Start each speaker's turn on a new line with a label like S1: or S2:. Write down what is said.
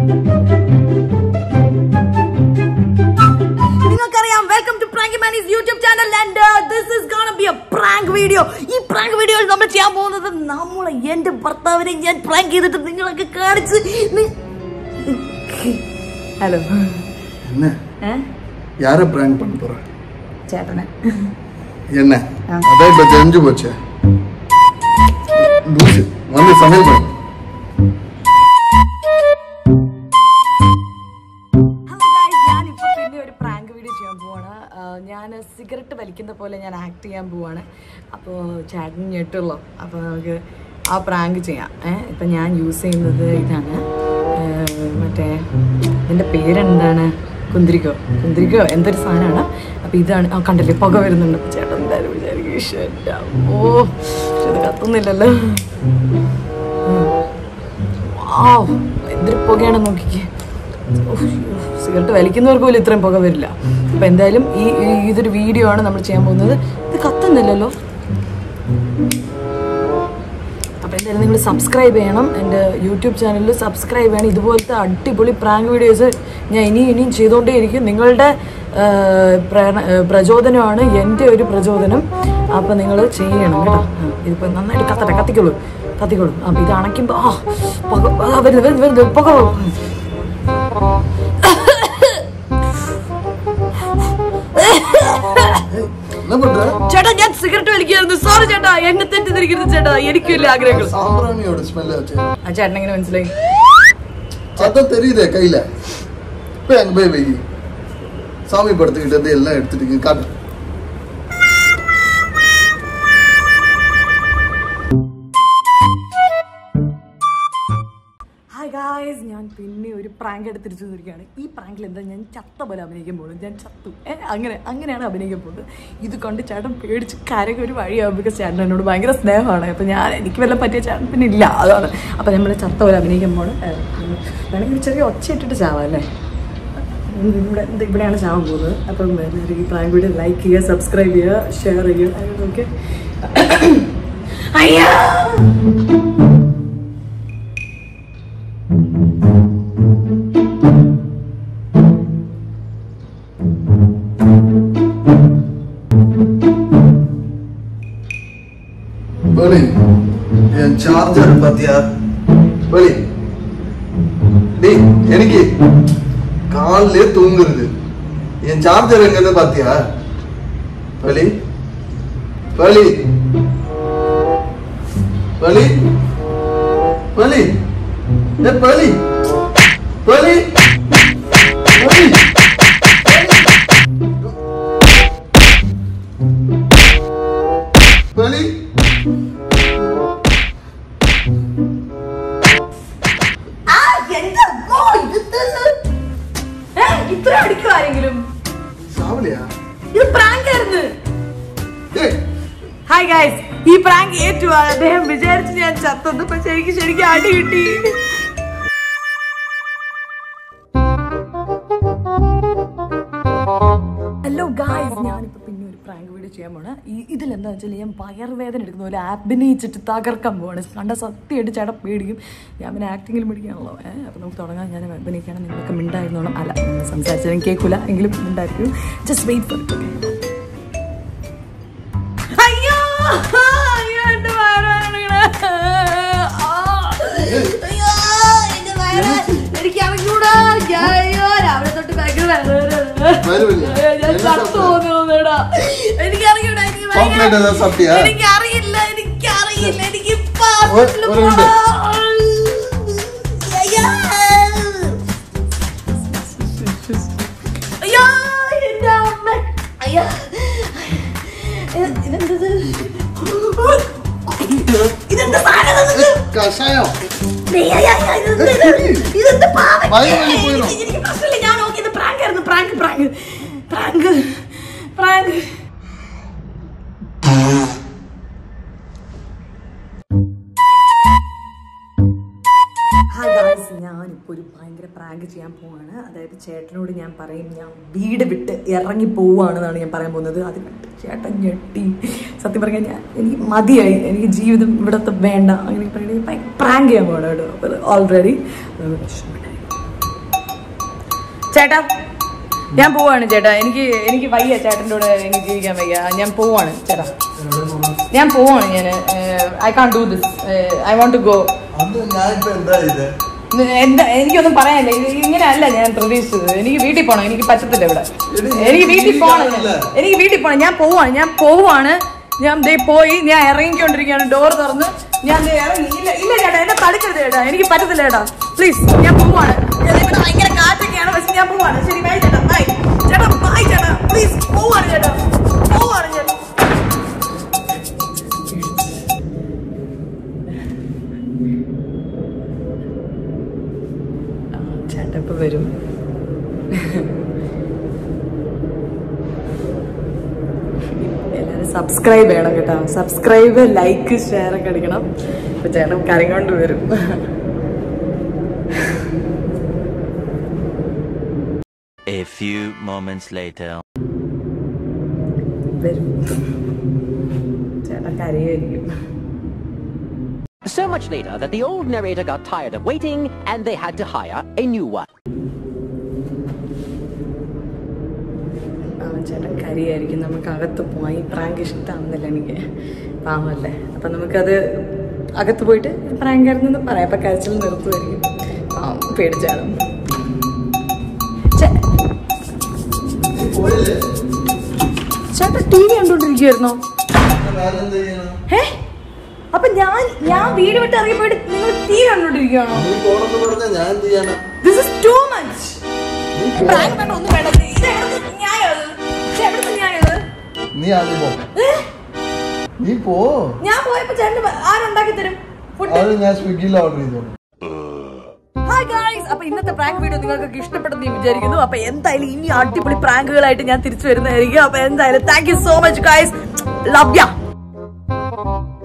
S1: നിങ്ങൾക്കറിയാം welcome to prank മാനീസ് YouTube channel and this is gonna be a prank video ഈ prank വീഡിയോയിൽ നമ്മൾ ചെയ്യാൻ പോകുന്നത് നമ്മളെ എന്റെ ഭർത്താവിനെ ഞാൻ പ്രാങ്ക് ചെയ്തിട്ട് നിങ്ങളൊക്കെ കാണിച്ച് ഹലോ
S2: என்ன யார பிராங்க் பண்ண போற
S1: ചേട്ടനെ
S2: என்ன அதான் இப்ப தெரிஞ்சு போச்சே லூசு வந்து சமையல் பண்ணு
S1: ഹലോ ഗായ്സ് ഞാനിപ്പോൾ പിന്നെ ഒരു പ്രാങ്ക് വീഡിയോ ചെയ്യാൻ പോവാണ് ഞാൻ സിഗരറ്റ് വലിക്കുന്ന പോലെ ഞാൻ ആക്ട് ചെയ്യാൻ പോവാണ് അപ്പോൾ ചേട്ടൻ ഞെട്ടുള്ളൂ അപ്പോൾ നമുക്ക് ആ പ്രാങ്ക് ചെയ്യാം ഏഹ് ഇപ്പം ഞാൻ യൂസ് ചെയ്യുന്നത് ഇതാണ് ഏഹ് മറ്റേ എൻ്റെ പേരെന്താണ് കുന്തിരിക്കോ കുന്തിരിക്കോ എന്തൊരു സാധനമാണ് അപ്പോൾ ഇതാണ് ആ കണ്ടില്ലേ പുക വരുന്നുണ്ട് അപ്പോൾ ചേട്ടൻ എന്തായാലും വിചാരിക്കും "ശ്ശെ, എൻ്റെ അമ്മോ പക്ഷെ ഇത് കത്തുന്നില്ലല്ലോ വാവ് എന്തൊരു പുകയാണ് നോക്കിക്കേ സിഗരറ്റ് വലിക്കുന്നവർക്ക് പോലും ഇത്രയും പുക വരില്ല അപ്പൊ എന്തായാലും ഈ ഈ- ഇതൊരു വീഡിയോ ആണ് നമ്മൾ ചെയ്യാൻ പോകുന്നത് ഇത് കത്തുന്നില്ലല്ലോ അപ്പൊ എന്തായാലും നിങ്ങൾ സബ്സ്ക്രൈബ് ചെയ്യണം എൻ്റെ യൂട്യൂബ് ചാനലിൽ സബ്സ്ക്രൈബ് ചെയ്യണം ഇതുപോലത്തെ അടിപൊളി പ്രാങ്ക് വീഡിയോസ് ഞാൻ ഇനിയും ഇനിയും ചെയ്തുകൊണ്ടേ ഇരിക്കും നിങ്ങളുടെ ആ, പ്രേരണ ആ, പ്രചോദനമാണ് എൻ്റെ ഒരു പ്രചോദനം അപ്പം നിങ്ങൾ ചെയ്യണം കേട്ടോ ആ, ഇതിപ്പോൾ നന്നായിട്ട് കത്തട്ടെ കത്തിക്കോളൂ കത്തിക്കോളൂ അപ്പം ഇത് അണയ്ക്കുമ്പോൾ ആ പുക ആ, വരുന്നു വരുന്നു വരുന്നു പുക
S2: என்ன பண்ற
S1: ചേട്ടാ ഞാൻ സിഗരറ്റ് വലിക്കായിരുന്നു സോറി ചേട്ടാ എന്നെ തെറ്റിദ്ധരിക്കരുത് ചേട്ടാ എനിക്കും ഇല്ല ആഗ്രഹങ്ങൾ
S2: சாம்பிராணியோட ஸ்மெல் ஆச்சு
S1: ആ ചേട്ടൻ എങ്ങനെ മനസ്സിലായി
S2: அதான் தெரியுதே கையில போய் அங்க போய் வை சாமி படத்துக்கிட்டது எல்லாம் எடுத்துட்டீங்க காட்டு
S1: ഹായ് ഗായ്സ് ഞാൻ പിന്നെ ഒരു പ്രാങ്ക് എടുത്ത് തിരിച്ചു വന്നിരിക്കുകയാണ് ഈ പ്രാങ്കിൽ എന്താ ഞാൻ ചത്ത പോലെ അഭിനയിക്കാൻ പോകുന്നത് ഞാൻ ചത്തു ഏ അങ്ങനെ അങ്ങനെയാണ് അഭിനയിക്കാൻ പോകുന്നത് ഇത് കണ്ട് ചേട്ടൻ പേടിച്ച് കരക ഒരു വഴിയാവും ബിക്കോസ് ചേട്ടൻ എന്നോട് ഭയങ്കര സ്നേഹമാണ് അപ്പം ഞാൻ എനിക്ക് വല്ല പറ്റിയ ചേട്ടൻ പിന്നെ ഇല്ല അതാണ് അപ്പം നമ്മൾ ചത്ത പോലെ അഭിനയിക്കാൻ പോണ് ഏ, വേണമെങ്കിൽ ഒരു ചെറിയ ഒച്ച ഇട്ടിട്ട് ചാവാം അല്ലേ ഇവിടെ ഇത് ഇവിടെയാണ് ചാവാൻ പോകുന്നത് അപ്പം എല്ലാവരും ഈ പ്രാങ്ക് വീഡിയോ ലൈക്ക് ചെയ്യുക സബ്സ്ക്രൈബ് ചെയ്യുക ഷെയർ ചെയ്യുക അങ്ങനെ ഓക്കെ അയ്യാ
S2: பலி என் சார்ஜர் பாத்தியா பலி டேய் எனக்கு காலிலே தூங்குறது என் சார்ஜர் எங்கன்னு பாத்தியா பலி பலி பலி பலி ஏ பலி பலி பலி பலி
S1: ആ, എന്റെ അമ്മോ, ഇത് തന്നെ. ഏ, ഇത്ര അടിക്കും ആരെങ്കിലും
S2: சாவலியா
S1: ഇത് പ്രാങ്ക് ആയിരുന്നു
S2: ஏய்
S1: ഹായ് ഗൈസ് ഈ പ്രാങ്ക് ഏറ്റു അദ്ദേഹം വിചാരിച്ചു ഞാൻ ചത്തത് പക്ഷെ എനിക്ക് ശരിക്കും അടി കിട്ടി ഹലോ ഗായ്സ് ഞാനിപ്പോ പിന്നെ ഒരു പ്രാങ്ക് വീഡിയോ ചെയ്യാൻ പോണ ഈ ഇതിലെന്താ വെച്ചാൽ ഞാൻ വയറുവേദന എടുക്കുന്ന പോലെ അഭിനയിച്ചിട്ട് തകർക്കാൻ പോവാണ് കണ്ട സത്യമായിട്ട് ചേട്ടൻ പേടിക്കും ഞാൻ പിന്നെ ആക്ടിങ്ങിൽ പിടിക്കാണല്ലോ ഏഹ് അപ്പോൾ നമുക്ക് തുടങ്ങാൻ ഞാൻ അഭിനയിക്കണം നിങ്ങൾക്ക് മിണ്ടായിരുന്നോണം അല്ല നിങ്ങൾ സംസാരിച്ചാലും കേൾക്കില്ല എങ്കിലും മിണ്ടായിരിക്കും ജസ്റ്റ് വെയിറ്റ് ഫോർ ഇറ്റ് അയ്യോ അയ്യോ എന്റെ വയറാണ് അയ്യോ എന്റെ വയറ് എനിക്ക് അറിഞ്ഞൂടാ ഞാൻ- അയ്യോ രാവിലെ തൊട്ട് ഭയങ്കര വയറുവേദന.
S2: വയറുവേദന?
S1: അയ്യോ, ഞാൻ
S2: എന്നാ
S1: ചത്തു
S2: സാപ്പിട്ടാ?
S1: പോകുന്നോന്നെടാ. എനിക്ക് അറിഞ്ഞൂടാ എനിക്ക് ഭയങ്കര-
S2: ചോക്ലേറ്റ് ഏതാ സാപ്പിട്ടിയാ?
S1: എനിക്ക് അറിയില്ല എനിക്ക് അറിയില്ല എനിക്ക് ഇപ്പൊ
S2: ഒരു-
S1: hospital
S2: ഒരു മിനിറ്റ്.
S1: പോണം. അയ്യോ. അയ്യോ എന്റെ അമ്മ അയ്യോ ഇത് ഇതെന്തത് ഇതെന്താ സാധനം ഇത്?
S2: കഷായം
S1: അയ്യ, അയ്യ, അയ്യ, ഇതെന്ത് ഇത്? ഇതെന്ത് പാവയ്ക്ക?
S2: വയറ് വലി പോയിനോ?
S1: എനിക്ക് എനിക്ക് പ്രശ്നമില്ല ഞാൻ നോക്കിയത് പ്രാങ്ക് ആയിരുന്നു prank prank prank prank hi guys ഞാനിപ്പോൾ ഒരു ഭയങ്കര പ്രാങ്ക് ചെയ്യാൻ പോവാണ് അതായത് ചേട്ടനോട് ഞാൻ പറയും ഞാൻ വീട് വിട്ട് ഇറങ്ങി പോവുകയാണെന്നാണ് ഞാൻ പറയാൻ പോകുന്നത് അത് കണ്ട് ചേട്ടൻ ഞെട്ടി സത്യം പറഞ്ഞാൽ ഞാൻ എനിക്ക് മതിയായി എനിക്ക് ജീവിതം ഇവിടത്തെ വേണ്ട അങ്ങനെ പറയുന്നത് പ്രാങ്ക് ചെയ്യാൻ പോകണം കേട്ടോ അപ്പോൾ ഓൾറെഡി ചേട്ടാ ഞാൻ പോവാണ് ചേട്ടാ എനിക്ക് എനിക്ക് വയ്യ ചേട്ടൻ്റെ കൂടെ എനിക്ക് ജീവിക്കാൻ വയ്യ ഞാൻ പോവാണ് ചേട്ടാ ഞാൻ പോവാണ് ഞാൻ I can't do this I want to go
S2: അത് ഞാനിപ്പോ എന്താ ഇത്
S1: എന്താ എനിക്കൊന്നും പറയാനില്ല ഇത് ഇങ്ങനെ അല്ല ഞാൻ പ്രതീക്ഷിച്ചത് എനിക്ക് വീട്ടിൽ പോകണം എനിക്ക് പറ്റത്തില്ല ഇവിടെ എനിക്ക് വീട്ടിൽ പോകണം ഞാൻ. എനിക്ക് വീട്ടിൽ പോകണം ഞാൻ പോവാണ് ഞാൻ പോവാണ് ഞാൻ ദേ പോയി ഞാൻ ഇറങ്ങിക്കൊണ്ടിരിക്കുകയാണ് ഡോർ തുറന്ന് ഞാൻ ദേ ഇറങ്ങി ഇല്ല ഇല്ല ചേട്ടാ എന്നെ തടുക്കരുത് ചേട്ടാ എനിക്ക് പറ്റത്തില്ല ചേട്ടാ പ്ലീസ് ഞാൻ പോവാണ് ഞാൻ ഇവിടെ ഭയങ്കര കാറ്റൊക്കെയാണ് പക്ഷെ ഞാൻ പോവാണ് ശരി ബൈ ചേട്ടാ ബൈ ചേട്ടാ ബൈ ചേട്ടാ പ്ലീസ് പോവാണ് ചേട്ടാ പോവാണ് ചേട്ടാ ആ, ചേട്ടാ ഇപ്പൊ വരും എല്ലാവരും സബ്സ്ക്രൈബ് ചെയ്യണം കേട്ടോ സബ്സ്ക്രൈബ് ലൈക്ക് ഷെയർ ഒക്കെ അടിക്കണം അപ്പൊ ചേട്ടൻ കരങ്ങോണ്ട് വരും
S3: A few moments later.
S1: വരും ചേട്ടൻ കരയായിരിക്കും
S4: So much later that the old narrator got tired of waiting and they had to hire a new one.
S1: ആ ചേട്ടൻ കരയായിരിക്കും നമുക്ക് അകത്ത് പോവാം ഈ പ്രാങ്ക് ഇഷ്ടമാണെന്നില്ല എനിക്ക് പാവമല്ലേ അപ്പം നമുക്കത് അകത്ത് പോയിട്ട് പ്രാങ്ക് ആയിരുന്നെന്ന് പറയാം അപ്പം കരച്ചിൽ നിർത്തുമായിരിക്കും പാവം പേടിച്ചാണ് ചേ-
S2: നീ പോയില്ലേ
S1: ചേട്ടൻ ടി വി കണ്ടോണ്ടിരിക്കുവായിരുന്നോ
S2: പിന്നെ വേറെ എന്ത് ചെയ്യണം
S1: ഏ അപ്പൊ ഞാൻ ഞാൻ വീട് വിട്ട് ഇറങ്ങി പോയിട്ട് നിങ്ങൾ ടി വി കണ്ടോണ്ടിരിക്കുകയാണോ
S2: നീ പോണെന്ന് പറഞ്ഞാ ഞാൻ എന്ത് ചെയ്യാനാ
S1: ദിസ് ഇസ് ടു മച്ച്
S2: നീ പോ.
S1: പ്രാങ്ക് വേണ്ട ഒന്നും വേണ്ട ഇത് എവിടുത്തെ ന്യായം ഇത്? ഇത് എവിടുത്തെ ന്യായം ഇത്?
S2: നീ ആദ്യം പോ
S1: ഏ?
S2: നീ പോ
S1: ഞാൻ പോയപ്പോ ചേട്ടന് ആരുണ്ടാക്കി തരും ഫുഡ്
S2: അത് ഞാൻ സ്വിഗ്ഗിയിൽ ഓർഡർ ചെയ്തോളൂ
S1: ഹായ് ഗായ്സ് അപ്പൊ ഇന്നത്തെ പ്രാങ്ക് വീഡിയോ നിങ്ങൾക്ക് ഇഷ്ടപ്പെട്ടെന്ന് ഞാൻ വിചാരിക്കുന്നു അപ്പൊ എന്തായാലും ഇനി അടിപൊളി പ്രാങ്കുകളായിട്ട് ഞാൻ തിരിച്ചു വരുന്നതായിരിക്കും അപ്പൊ എന്തായാലും thank you so much guys love yeah